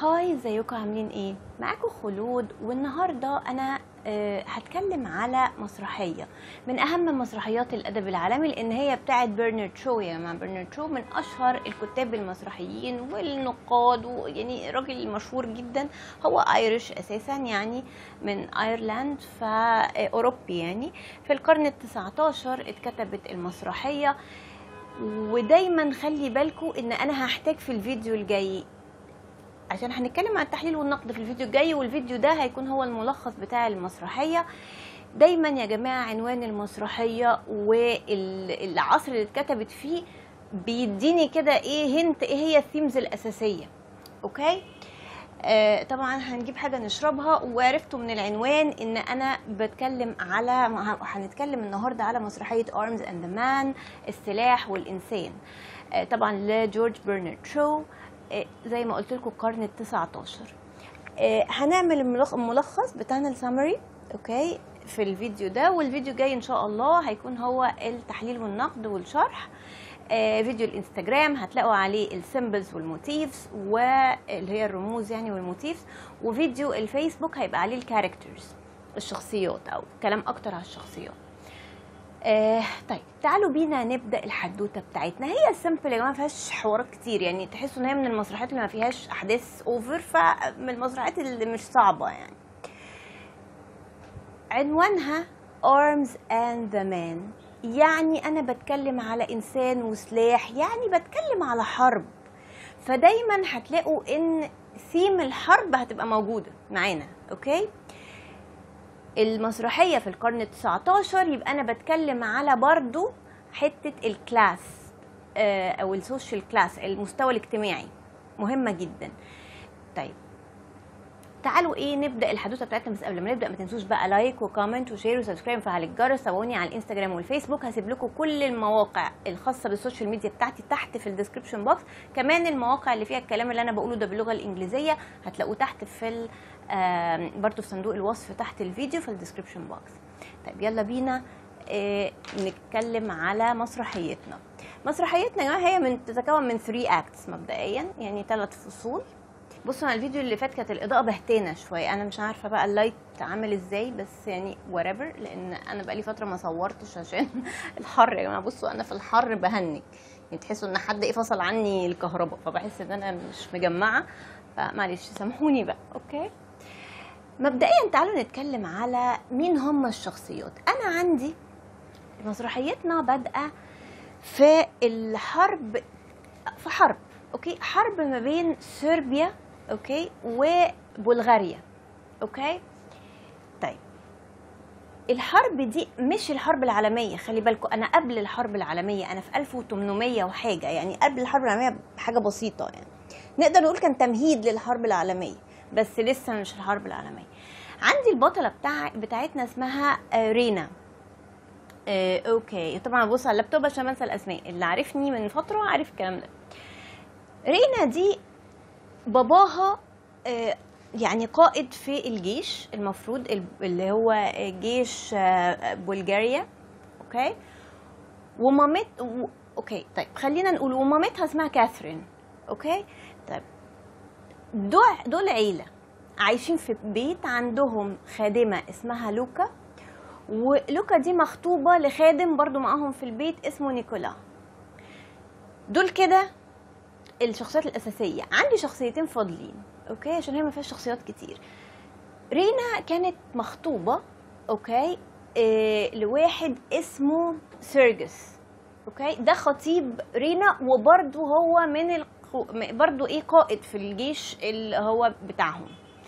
هاي ازيكم عاملين ايه معاكم خلود والنهارده انا آه، هتكلم على مسرحيه من اهم مسرحيات الادب العالمي لان هي بتاعه برنارد شو يا جماعه برنارد شو من اشهر الكتاب المسرحيين والنقاد ويعني راجل مشهور جدا هو ايرش اساسا يعني من ايرلاند فاوروبي يعني في القرن ال19 اتكتبت المسرحيه ودايما خلي بالكم ان انا هحتاج في الفيديو الجاي عشان هنتكلم عن التحليل والنقد في الفيديو الجاي والفيديو ده هيكون هو الملخص بتاع المسرحيه دايما يا جماعه عنوان المسرحيه والعصر اللي اتكتبت فيه بيديني كده ايه هنت ايه هي الثيمز الاساسيه اوكي آه طبعا هنجيب حاجه نشربها وعرفتوا من العنوان ان انا بتكلم على هنتكلم النهارده على مسرحيه ارمز اند ذا مان السلاح والانسان آه طبعا لجورج برنارد شو آه، زي ما قلت لكم القرن ال 19 آه، هنعمل الملخ- الملخص بتاعنا السامري اوكي في الفيديو ده والفيديو جاي ان شاء الله هيكون هو التحليل والنقد والشرح آه، فيديو الانستجرام هتلاقوا عليه السيمبلز والموتيفز واللي هي الرموز يعني والموتيفز وفيديو الفيسبوك هيبقى عليه الكاركترز الشخصيات او كلام اكتر على الشخصيات آه طيب تعالوا بينا نبدا الحدوته بتاعتنا هي سمبل يا جماعه ما فيهاش حوارات كتير يعني تحسوا ان هي من المسرحيات اللي ما فيهاش احداث اوفر فمن المسرحيات اللي مش صعبه يعني عنوانها Arms and the Man يعني انا بتكلم على انسان وسلاح يعني بتكلم على حرب فدايما هتلاقوا ان ثيم الحرب هتبقى موجوده معانا اوكي المسرحيه في القرن ال19 يبقى انا بتكلم على برضو حته الكلاس آه، او السوشيال كلاس المستوى الاجتماعي مهمه جدا طيب تعالوا ايه نبدا الحدوته بتاعتنا بس قبل ما نبدا ما تنسوش بقى لايك وكومنت وشير وسبسكرايب وفعل الجرس تابعوني على الانستجرام والفيسبوك هسيب لكم كل المواقع الخاصه بالسوشيال ميديا بتاعتي تحت في الديسكربشن بوكس كمان المواقع اللي فيها الكلام اللي انا بقوله ده باللغه الانجليزيه هتلاقوه تحت في ال- آم، برضو في صندوق الوصف تحت الفيديو في الديسكربشن بوكس طيب يلا بينا آه، نتكلم على مسرحيتنا مسرحيتنا يا جماعه هي من تتكون من 3 اكتس مبدئيا يعني ثلاث فصول بصوا على الفيديو اللي فات كانت الاضاءه بهتانه شويه انا مش عارفه بقى اللايت عامل ازاي بس يعني وريفر لان انا بقالي فتره ما صورتش عشان الحر يا جماعه بصوا انا في الحر بهنج يعني تحسوا ان حد ايه فصل عني الكهرباء فبحس ان انا مش مجمعه فمعلش سامحوني بقى اوكي مبدئيا تعالوا نتكلم على مين هم الشخصيات انا عندي مسرحيتنا بادئه في الحرب في حرب اوكي حرب ما بين صربيا اوكي وبلغاريا اوكي طيب الحرب دي مش الحرب العالميه خلي بالكم انا قبل الحرب العالميه انا في 1800 وحاجه يعني قبل الحرب العالميه بحاجه بسيطه يعني نقدر نقول كان تمهيد للحرب العالميه بس لسه مش الحرب العالميه عندي البطله بتاع بتاعتنا اسمها آه، رينا آه، اوكي طبعا ببص على اللابتوب عشان بنسى الاسماء اللي عارفني من فتره عارف الكلام ده رينا دي باباها آه، يعني قائد في الجيش المفروض ال- اللي هو جيش آه، بلغاريا اوكي ومامت و... اوكي طيب خلينا نقول ومامتها اسمها كاثرين اوكي طيب دول دول عيله عايشين في بيت عندهم خادمه اسمها لوكا ولوكا دي مخطوبه لخادم برضو معاهم في البيت اسمه نيكولا دول كده الشخصيات الاساسيه عندي شخصيتين فاضلين اوكي عشان هي ما فيهاش شخصيات كتير رينا كانت مخطوبه اوكي إيه لواحد اسمه سيرجس اوكي ده خطيب رينا وبرده هو من القو... برضو ايه قائد في الجيش اللي هو بتاعهم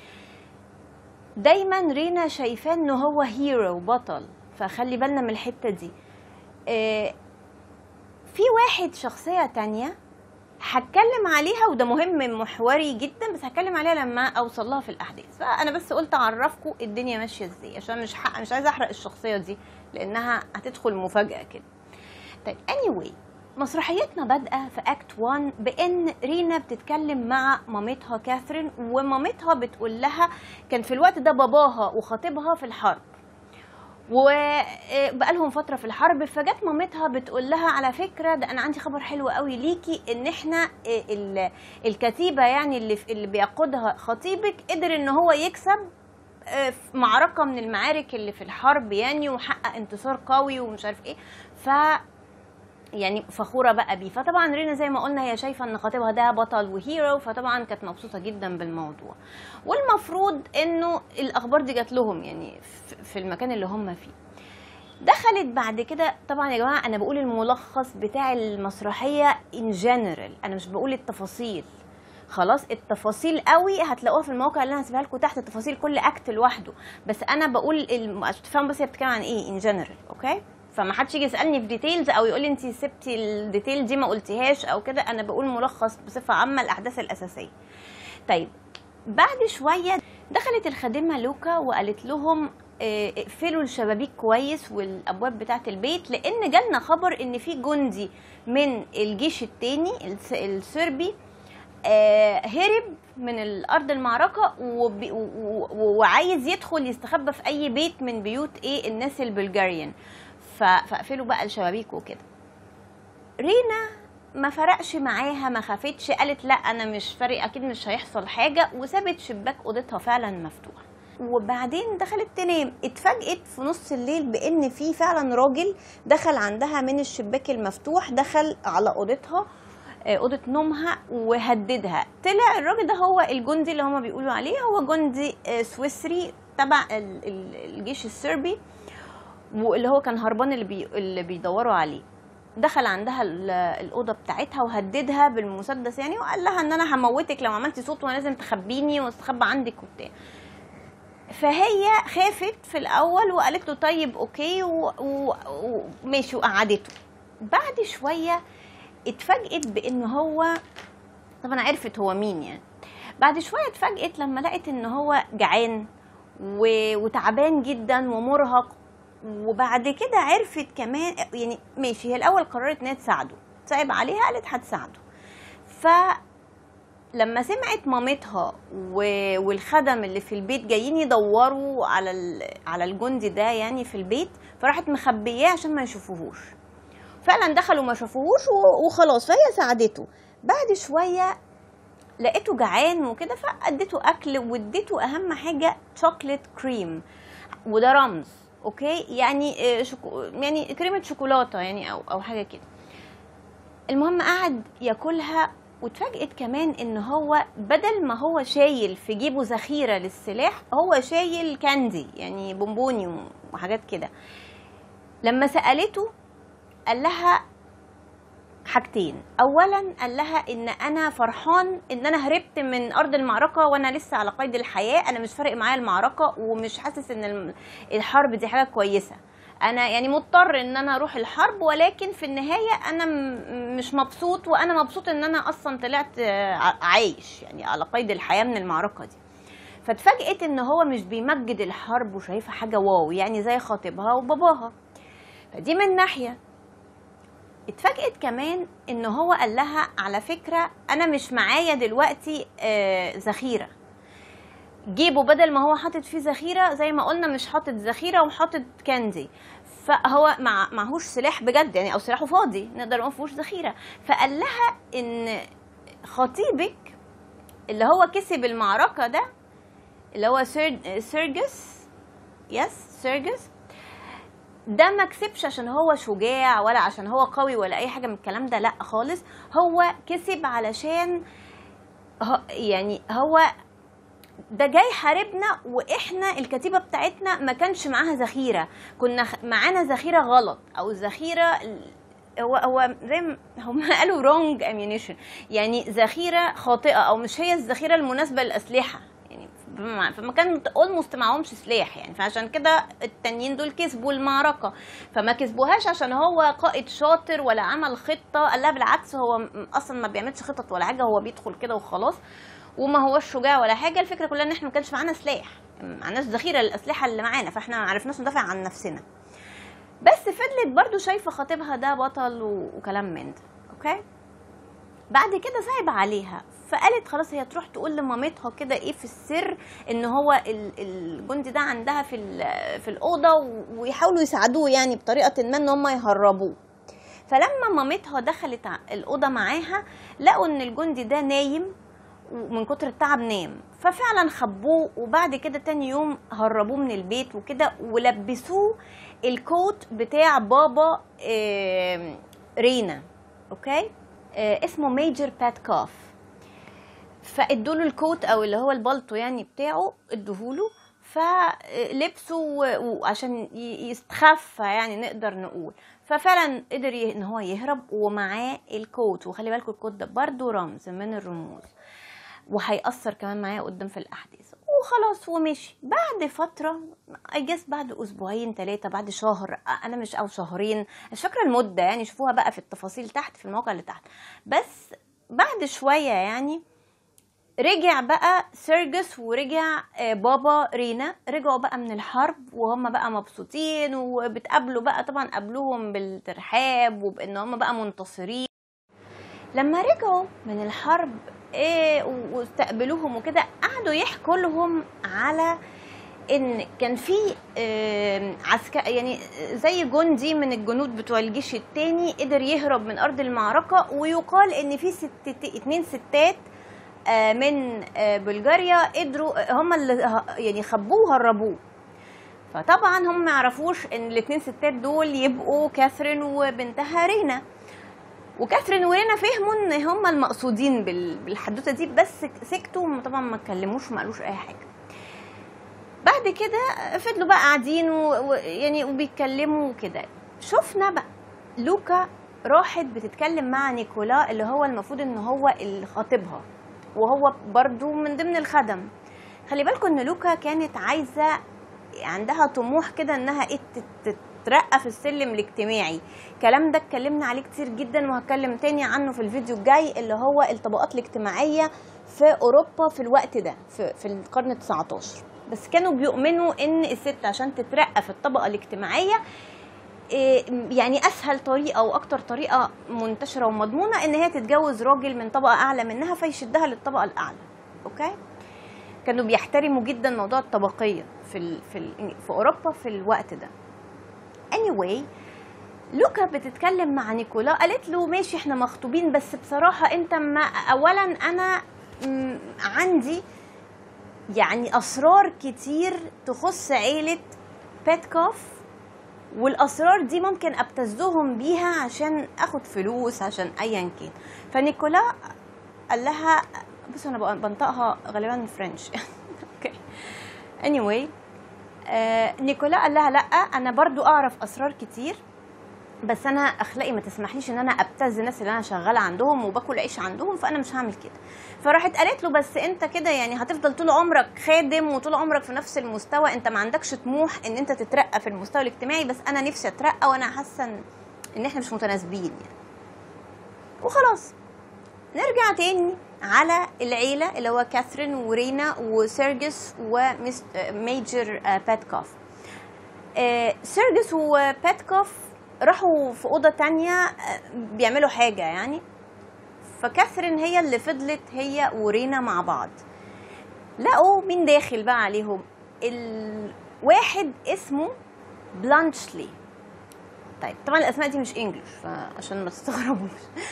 دايما رينا شايفاه ان هو هيرو بطل فخلي بالنا من الحته دي إيه في واحد شخصيه تانية هتكلم عليها وده مهم محوري جدا بس هتكلم عليها لما اوصل لها في الاحداث فانا بس قلت اعرفكم الدنيا ماشيه ازاي عشان مش حق مش عايزه احرق الشخصيه دي لانها هتدخل مفاجاه كده طيب anyway مسرحيتنا بادئه في اكت 1 بان رينا بتتكلم مع مامتها كاثرين ومامتها بتقول لها كان في الوقت ده باباها وخطيبها في الحرب وبقى لهم فتره في الحرب فجت مامتها بتقول لها على فكره ده انا عندي خبر حلو قوي ليكي ان احنا ال- الكتيبه يعني اللي اللي بيقودها خطيبك قدر ان هو يكسب آه، في معركه من المعارك اللي في الحرب يعني وحقق انتصار قوي ومش عارف ايه ف يعني فخوره بقى بيه فطبعا رينا زي ما قلنا هي شايفه ان خطيبها ده بطل وهيرو فطبعا كانت مبسوطه جدا بالموضوع والمفروض انه الاخبار دي جات لهم يعني في- في المكان اللي هم فيه دخلت بعد كده طبعا يا جماعه انا بقول الملخص بتاع المسرحيه ان جنرال انا مش بقول التفاصيل خلاص التفاصيل قوي هتلاقوها في المواقع اللي انا هسيبها لكم تحت تفاصيل كل اكت لوحده بس انا بقول الم... عشان تفهموا بس هي بتتكلم عن ايه ان جنرال اوكي فما حدش يجي يسالني في ديتيلز او يقول لي انت سبتي الديتيل دي ما قلتيهاش او كده انا بقول ملخص بصفه عامه الاحداث الاساسيه طيب بعد شويه دخلت الخادمه لوكا وقالت لهم آه، اقفلوا الشبابيك كويس والابواب بتاعه البيت لان جالنا خبر ان في جندي من الجيش التاني الس- الصربي آه، هرب من الارض المعركه وبي- و- و- وعايز يدخل يستخبى في اي بيت من بيوت ايه الناس البلجاريان ف- فقفلوا بقى الشبابيك وكده رينا ما فرقش معاها ما خافتش قالت لا انا مش فارق اكيد مش هيحصل حاجه وسابت شباك اوضتها فعلا مفتوح وبعدين دخلت تنام اتفاجئت في نص الليل بان في فعلا راجل دخل عندها من الشباك المفتوح دخل على اوضتها آه، اوضه نومها وهددها طلع الراجل ده هو الجندي اللي هما بيقولوا عليه هو جندي آه، سويسري تبع ال- ال- الجيش الصربي واللي هو كان هربان اللي, بي... اللي بيدوروا عليه دخل عندها ال- الاوضه بتاعتها وهددها بالمسدس يعني وقال لها ان انا هموتك لو عملتي صوت وانا لازم تخبيني واستخبى عندك وبتاع فهي خافت في الاول وقالت له طيب اوكي و- و- وماشي وقعدته بعد شويه اتفاجئت بان هو طبعا عرفت هو مين يعني بعد شويه اتفاجئت لما لقت ان هو جعان و... وتعبان جدا ومرهق وبعد كده عرفت كمان يعني ماشي هي الاول قررت انها تساعده صعب عليها قالت هتساعده ف لما سمعت مامتها و- والخدم اللي في البيت جايين يدوروا على ال- على الجندي ده يعني في البيت فراحت مخبياه عشان ما يشوفوهوش فعلا دخلوا ما شافوهوش و- وخلاص فهي ساعدته بعد شويه لقيته جعان وكده فاديته اكل واديته اهم حاجه شوكليت كريم وده رمز اوكي يعني آه، شوكو يعني كريمه شوكولاته يعني او او حاجه كده المهم قعد ياكلها واتفاجئت كمان ان هو بدل ما هو شايل في جيبه ذخيره للسلاح هو شايل كاندي يعني بونبوني وحاجات كده لما سالته قال لها حاجتين اولا قال لها ان انا فرحان ان انا هربت من ارض المعركه وانا لسه على قيد الحياه انا مش فارق معايا المعركه ومش حاسس ان الم- الحرب دي حاجه كويسه انا يعني مضطر ان انا اروح الحرب ولكن في النهايه انا م- مش مبسوط وانا مبسوط ان انا اصلا طلعت آه، ع- عايش يعني على قيد الحياه من المعركه دي فاتفاجئت ان هو مش بيمجد الحرب وشايفها حاجه واو يعني زي خطيبها وباباها فدي من ناحيه اتفاجئت كمان ان هو قال لها على فكره انا مش معايا دلوقتي آه، ذخيره جيبه بدل ما هو حاطط فيه ذخيره زي ما قلنا مش حاطط ذخيره وحاطط كنزي فهو مع معهوش سلاح بجد يعني او سلاحه فاضي نقدر نقول مفيهوش ذخيره فقال لها ان خطيبك اللي هو كسب المعركه ده اللي هو سير- سيرجس يس سيرجس ده ما كسبش عشان هو شجاع ولا عشان هو قوي ولا اي حاجه من الكلام ده لا خالص هو كسب علشان هو يعني هو ده جاي حاربنا واحنا الكتيبه بتاعتنا ما كانش معاها ذخيره كنا خ- معانا ذخيره غلط او ذخيره هو هو زي ما هم قالوا رونج اميونيشن يعني ذخيره خاطئه او مش هي الذخيره المناسبه للاسلحه يعني بمع- فما كان اولموست معهمش سلاح يعني فعشان كده التانيين دول كسبوا المعركه فما كسبوهاش عشان هو قائد شاطر ولا عمل خطه قال لها بالعكس هو م- اصلا ما بيعملش خطط ولا حاجه هو بيدخل كده وخلاص وما هوش شجاع ولا حاجه الفكره كلها ان احنا ما كانش معانا سلاح ما معناش ذخيره للاسلحه اللي معانا فاحنا ما عرفناش ندافع عن نفسنا بس فضلت برضو شايفه خطيبها ده بطل و- وكلام من ده اوكي بعد كده صعب عليها فقالت خلاص هي تروح تقول لمامتها كده ايه في السر ان هو ال- الجندي ده عندها في ال- في الاوضه و- ويحاولوا يساعدوه يعني بطريقه ما ان هم يهربوه فلما مامتها دخلت ع- الاوضه معاها لقوا ان الجندي ده نايم ومن كتر التعب نام ففعلا خبوه وبعد كده تاني يوم هربوه من البيت وكده ولبسوه الكوت بتاع بابا آم، رينا اوكي آه، اسمه ميجر بات كاف فادوا له الكوت او اللي هو البلطو يعني بتاعه ادوهوله فلبسه و- وعشان ي- يستخفى يعني نقدر نقول ففعلا قدر ي- ان هو يهرب ومعاه الكوت وخلي بالكم الكوت ده برضه رمز من الرموز وهيأثر كمان معايا قدام في الأحداث وخلاص ومشي بعد فترة أجاز بعد أسبوعين ثلاثة بعد شهر أنا مش أو شهرين مش فاكرة المدة يعني شوفوها بقى في التفاصيل تحت في الموقع اللي تحت بس بعد شوية يعني رجع بقى سيرجس ورجع آه، بابا رينا رجعوا بقى من الحرب وهم بقى مبسوطين وبتقابلوا بقى طبعا قابلوهم بالترحاب وبان هم بقى منتصرين لما رجعوا من الحرب إيه واستقبلوهم وكده قعدوا يحكوا لهم على ان كان في عسكر يعني زي جندي من الجنود بتوع الجيش التاني قدر يهرب من ارض المعركه ويقال ان في ست اتنين ستات آه، من آه، بلغاريا قدروا هم اللي ه- يعني خبوه وهربوه فطبعا هم ما يعرفوش ان الاثنين ستات دول يبقوا كاثرين وبنتها رينا وكاثرين ورينا فهموا ان هم المقصودين بال- بالحدوته دي بس سكتوا طبعا ما اتكلموش وما قالوش اي حاجه بعد كده فضلوا بقى قاعدين و- ويعني وبيتكلموا وكده شفنا بقى لوكا راحت بتتكلم مع نيكولا اللي هو المفروض ان هو اللي خاطبها وهو برضو من ضمن الخدم خلي بالكم ان لوكا كانت عايزه عندها طموح كده انها ايه تت- تترقى في السلم الاجتماعي الكلام ده اتكلمنا عليه كتير جدا وهتكلم تاني عنه في الفيديو الجاي اللي هو الطبقات الاجتماعيه في اوروبا في الوقت ده في, في القرن 19 بس كانوا بيؤمنوا ان الست عشان تترقى في الطبقه الاجتماعيه إيه، يعني اسهل طريقه واكتر طريقه منتشره ومضمونه ان هي تتجوز راجل من طبقه اعلى منها فيشدها للطبقه الاعلى اوكي كانوا بيحترموا جدا موضوع الطبقيه في ال في ال في اوروبا في الوقت ده anyway لوكا بتتكلم مع نيكولا قالت له ماشي احنا مخطوبين بس بصراحه انت ما اولا انا م، عندي يعني اسرار كتير تخص عيله بيتكوف والاسرار دي ممكن ابتزهم بيها عشان اخد فلوس عشان ايا كان فنيكولا قال لها بص انا بق- بنطقها غالبا فرنش اوكي anyway آه نيكولا قال لها لا انا برضو اعرف اسرار كتير بس انا اخلاقي ما تسمحليش ان انا ابتز الناس اللي انا شغاله عندهم وباكل عيش عندهم فانا مش هعمل كده فراحت قالت له بس انت كده يعني هتفضل طول عمرك خادم وطول عمرك في نفس المستوى انت ما عندكش طموح ان انت تترقى في المستوى الاجتماعي بس انا نفسي اترقى وانا حاسه ان إن احنا مش متناسبين يعني وخلاص نرجع تاني على العيلة اللي هو كاثرين ورينا وسيرجس وميجر باتكوف آه، سيرجس وباتكوف راحوا في أوضة تانية آه، بيعملوا حاجة يعني فكاثرين هي اللي فضلت هي ورينا مع بعض لقوا مين داخل بقى عليهم الواحد اسمه بلانشلي طيب طبعا الاسماء دي مش انجلش فعشان ما تستغربوش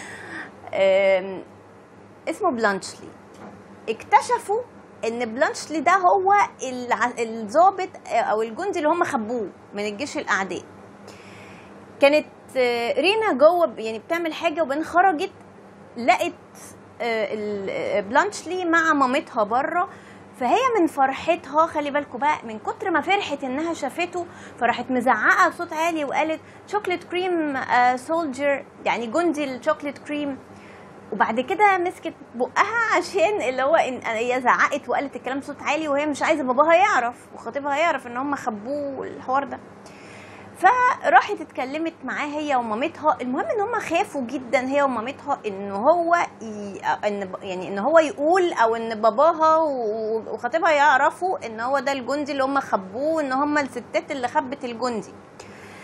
آم، اسمه بلانشلي اكتشفوا ان بلانشلي ده هو الع- الضابط او الجندي اللي هم خبوه من الجيش الاعداء كانت آه، رينا جوه ب- يعني بتعمل حاجه وبعدين خرجت لقت آه، ال- آه، بلانشلي مع مامتها بره فهي من فرحتها خلي بالكوا بقى من كتر ما فرحت انها شافته فراحت مزعقه بصوت عالي وقالت شوكليت كريم سولجر يعني جندي الشوكليت كريم وبعد كده مسكت بقها عشان اللي هو ان هي زعقت وقالت الكلام بصوت عالي وهي مش عايزه باباها يعرف وخطيبها يعرف ان هم خبوه الحوار ده فراحت اتكلمت معاه هي ومامتها المهم ان هم خافوا جدا هي ومامتها ان هو ي... ان يعني ان هو يقول او ان باباها و- وخطيبها يعرفوا ان هو ده الجندي اللي هم خبوه ان هم الستات اللي خبت الجندي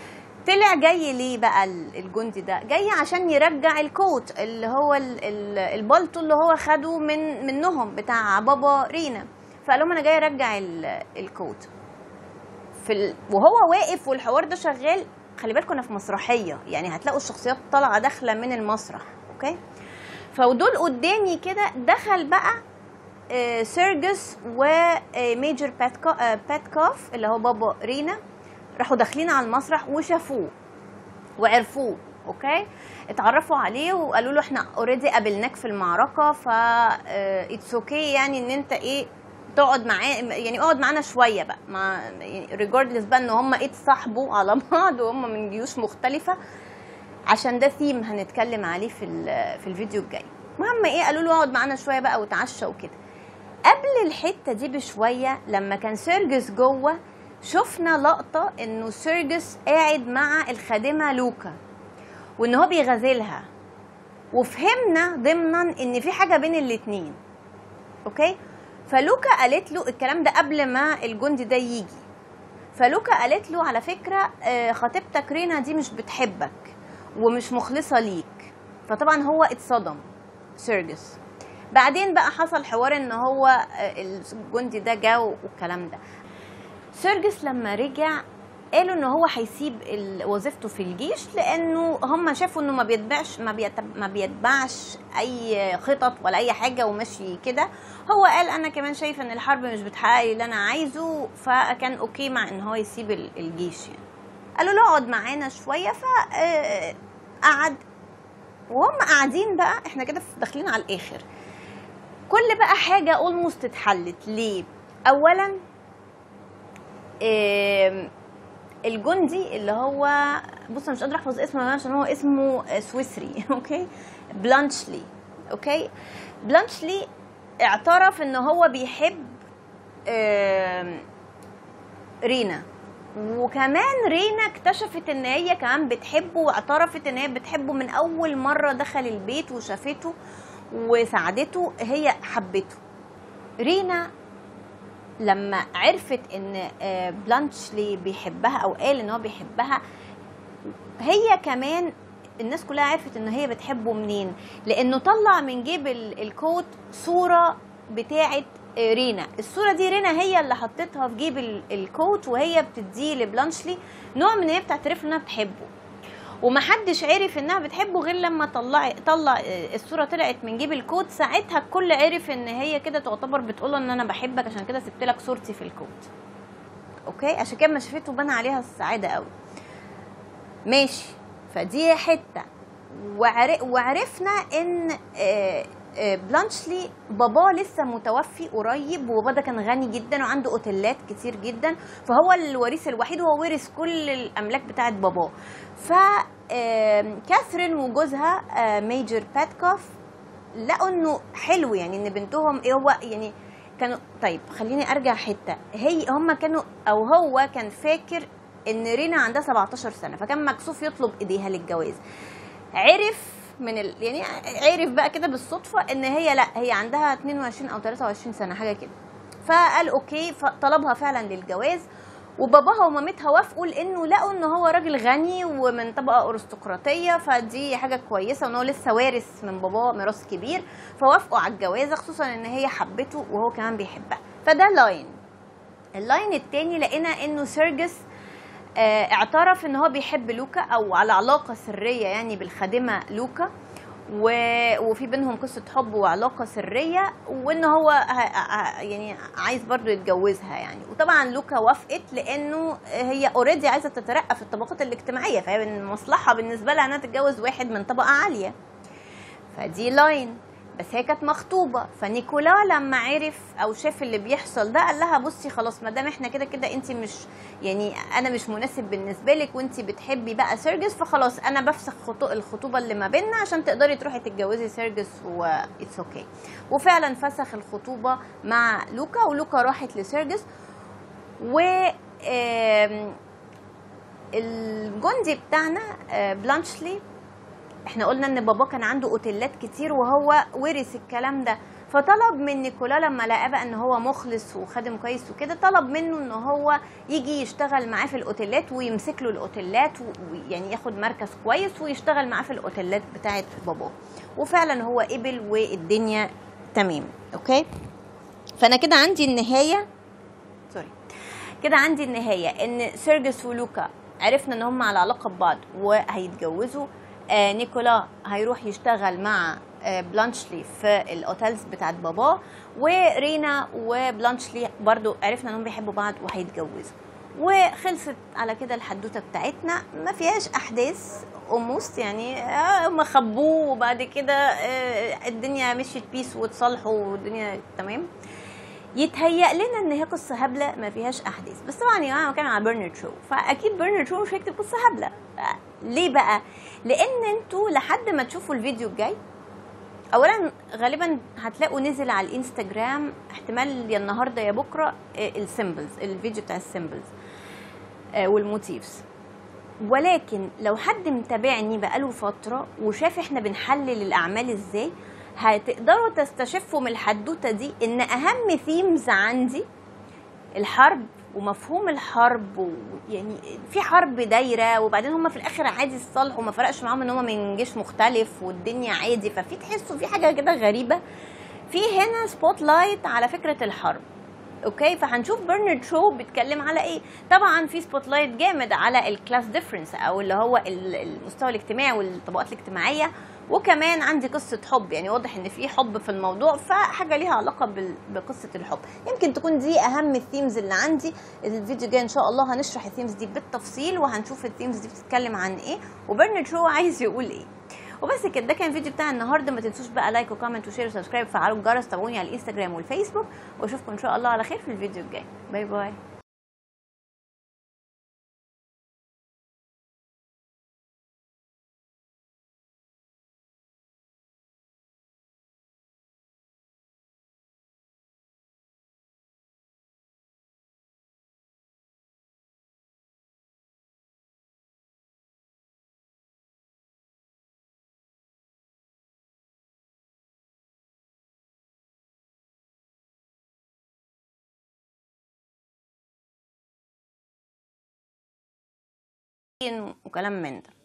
طلع جاي ليه بقى ال- الجندي ده جاي عشان يرجع الكوت اللي هو ال- ال- البلطو اللي هو خده من منهم بتاع بابا رينا فقال لهم انا جاي ارجع ال- الكوت في ال... وهو واقف والحوار ده شغال خلي بالكم انا في مسرحيه يعني هتلاقوا الشخصيات طالعه داخله من المسرح اوكي فدول قدامي كده دخل بقى آه، سيرجس وميجر باتكو- آه، باتكوف اللي هو بابا رينا راحوا داخلين على المسرح وشافوه وعرفوه اوكي اتعرفوا عليه وقالوا له احنا اوريدي قابلناك في المعركه ف اتس اوكي يعني ان انت ايه تقعد معاه يعني اقعد معانا شويه بقى ما ريجاردلس بقى ان هم اتصاحبوا على بعض وهم من جيوش مختلفه عشان ده ثيم هنتكلم عليه في ال- في الفيديو الجاي المهم ايه قالوا له اقعد معانا شويه بقى وتعشى وكده قبل الحته دي بشويه لما كان سيرجس جوه شفنا لقطه انه سيرجس قاعد مع الخادمه لوكا وان هو بيغازلها وفهمنا ضمنا ان في حاجه بين الاتنين اوكي فلوكا قالت له الكلام ده قبل ما الجندي ده يجي فلوكا قالت له على فكره آه، خطيبتك رينا دي مش بتحبك ومش مخلصه ليك فطبعا هو اتصدم سيرجس بعدين بقى حصل حوار ان هو آه، الجندي ده جا والكلام ده سيرجس لما رجع قالوا ان هو هيسيب ال- وظيفته في الجيش لانه هم شافوا انه ما بيتبعش ما, بيتب ما بيتبعش اي خطط ولا اي حاجه وماشي كده هو قال انا كمان شايف ان الحرب مش بتحقق لي اللي انا عايزه فكان اوكي مع ان هو يسيب ال- الجيش يعني قالوا له اقعد معانا شويه فقعد وهم قاعدين بقى احنا كده في- داخلين على الاخر كل بقى حاجه اولموست اتحلت ليه اولا آم، الجندي اللي هو بص انا مش قادره احفظ اسمه يا عشان هو اسمه سويسري اوكي بلانشلي اوكي بلانشلي اعترف ان هو بيحب آم، رينا وكمان رينا اكتشفت ان هي كمان بتحبه واعترفت ان هي بتحبه من اول مره دخل البيت وشافته وساعدته هي حبته رينا لما عرفت ان آه، بلانشلي بيحبها او قال ان هو بيحبها هي كمان الناس كلها عرفت ان هي بتحبه منين لانه طلع من جيب ال- الكوت صوره بتاعه آه، رينا الصوره دي رينا هي اللي حطتها في جيب ال- الكوت وهي بتديه لبلانشلي نوع من ان هي بتعترف له انها بتحبه ومحدش عرف انها بتحبه غير لما طلع طلع آه، الصوره طلعت من جيب الكوت ساعتها الكل عرف ان هي كده تعتبر بتقول ان انا بحبك عشان كده سبت لك صورتي في الكوت اوكي عشان كده ما شافته بان عليها السعاده قوي ماشي فدي حته وعر... وعرفنا ان آه، آه، بلانشلي باباه لسه متوفي قريب وبابا ده كان غني جدا وعنده اوتيلات كتير جدا فهو الوريث الوحيد وهو ورث كل الاملاك بتاعت باباه ف آم، كاثرين وجوزها آه، ميجر باتكوف لقوا انه حلو يعني ان بنتهم ايه هو يعني كانوا طيب خليني ارجع حته هي هم كانوا او هو كان فاكر ان رينا عندها 17 سنه فكان مكسوف يطلب ايديها للجواز عرف من ال... يعني عرف بقى كده بالصدفه ان هي لا هي عندها 22 او 23 سنه حاجه كده فقال اوكي فطلبها فعلا للجواز وباباها ومامتها وافقوا لانه لقوا ان هو راجل غني ومن طبقه ارستقراطيه فدي حاجه كويسه وان هو لسه وارث من باباه ميراث كبير فوافقوا على الجوازه خصوصا ان هي حبته وهو كمان بيحبها فده لاين اللاين التاني لقينا انه سيرجس آه، اعترف ان هو بيحب لوكا او على علاقه سريه يعني بالخادمه لوكا و... وفي بينهم قصه حب وعلاقه سريه وان هو ه... ه... يعني عايز برضو يتجوزها يعني وطبعا لوكا وافقت لانه هي اوريدي عايزه تترقى في الطبقات الاجتماعيه فهي من المصلحه بالنسبه لها انها تتجوز واحد من طبقه عاليه فدي لاين بس هي كانت مخطوبه فنيكولا لما عرف او شاف اللي بيحصل ده قال لها بصي خلاص ما دام احنا كده كده انت مش يعني انا مش مناسب بالنسبه لك وانت بتحبي بقى سيرجس فخلاص انا بفسخ خطو الخطوبه اللي ما بيننا عشان تقدري تروحي تتجوزي سيرجس و اتس اوكي وفعلا فسخ الخطوبه مع لوكا ولوكا راحت لسيرجس و آم، الجندي بتاعنا آه، بلانشلي احنا قلنا ان بابا كان عنده اوتيلات كتير وهو ورث الكلام ده فطلب من نيكولا لما لقى بقى ان هو مخلص وخادم كويس وكده طلب منه ان هو يجي يشتغل معاه في الاوتيلات ويمسك له الاوتيلات ويعني ياخد مركز كويس ويشتغل معاه في الاوتيلات بتاعه باباه وفعلا هو قبل والدنيا تمام اوكي فانا كده عندي النهايه سوري كده عندي النهايه ان سيرجس ولوكا عرفنا ان هم على علاقه ببعض وهيتجوزوا آه نيكولا هيروح يشتغل مع آه بلانشلي في الاوتيلز بتاعت باباه ورينا وبلانشلي برضو عرفنا انهم بيحبوا بعض وهيتجوزوا وخلصت على كده الحدوته بتاعتنا ما فيهاش احداث اولموست يعني آه، هم خبوه وبعد كده آه، الدنيا مشيت بيس واتصالحوا والدنيا تمام يتهيأ لنا ان هي قصه هبله ما فيهاش احداث بس طبعا يا جماعه كان على برنارد شو فاكيد برنارد شو مش هيكتب قصه هبله ليه بقى لان انتوا لحد ما تشوفوا الفيديو الجاي اولا غالبا هتلاقوا نزل على الانستجرام احتمال يا النهارده يا بكره السيمبلز الفيديو بتاع السيمبلز والموتيفز ولكن لو حد متابعني بقاله فتره وشاف احنا بنحلل الاعمال ازاي هتقدروا تستشفوا من الحدوته دي ان اهم ثيمز عندي الحرب ومفهوم الحرب ويعني في حرب دايره وبعدين هم في الاخر عادي اتصالحوا وما فرقش معاهم ان هم من جيش مختلف والدنيا عادي ففي تحسوا في حاجه كده غريبه في هنا سبوت لايت على فكره الحرب اوكي فهنشوف برنارد شو بيتكلم على ايه طبعا في سبوت لايت جامد على الكلاس ديفرنس او اللي هو ال- المستوى الاجتماعي والطبقات الاجتماعيه وكمان عندي قصه حب يعني واضح ان في حب في الموضوع فحاجه ليها علاقه بال- بقصه الحب يمكن تكون دي اهم الثيمز اللي عندي الفيديو الجاي ان شاء الله هنشرح الثيمز دي بالتفصيل وهنشوف الثيمز دي بتتكلم عن ايه وبرنارد شو عايز يقول ايه وبس كده ده كان الفيديو بتاع النهارده ما تنسوش بقى لايك وكومنت وشير وسبسكرايب وفعلوا الجرس تابعوني على الانستجرام والفيسبوك واشوفكم ان شاء الله على خير في الفيديو الجاي باي باي وكلام من ده